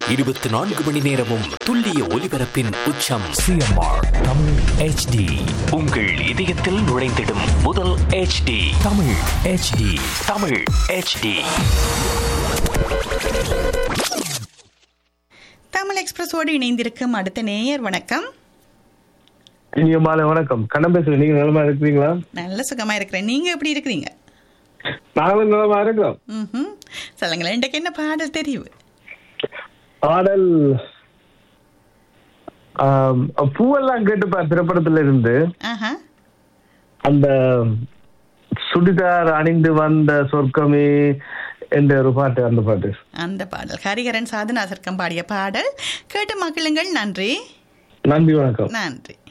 இருபத்தி நான்கு மணி நேரமும் துல்லிய ஒலிபரப்பின் உச்சம் சிஎம்ஆர் தமிழ் ஹெச்டி உங்கள் இதயத்தில் நுழைந்திடும் முதல் HD Tamil HD Tamil HD Tamil எக்ஸ்பிரஸோடு இணைந்திருக்கும் அடுத்த நேயர் வணக்கம் இனிய மாலை வணக்கம் கண்ணன் பேசுறேன் நீங்க நலமா இருக்கிறீங்களா நல்ல சுகமா இருக்கிறேன் நீங்க எப்படி இருக்கிறீங்க நாங்களும் நலமா இருக்கிறோம் ம் சொல்லுங்களேன் இன்றைக்கு என்ன பாடல் தெரியுது பாடல் ஆம், பூவெல்லாம் கேட்டுப்பார் திரைப்படத்துல இருந்து ஆஹா அந்த சுடிதார் அணிந்து வந்த சொர்க்கமே என்ற ஒரு பாட்டு அந்த பாட்டு அந்த பாடல் ஹரிஹரன் சாதனா சர்க்கம் பாடிய பாடல் கேட்டு மகிழுங்கள் நன்றி நன்றி வணக்கம் நன்றி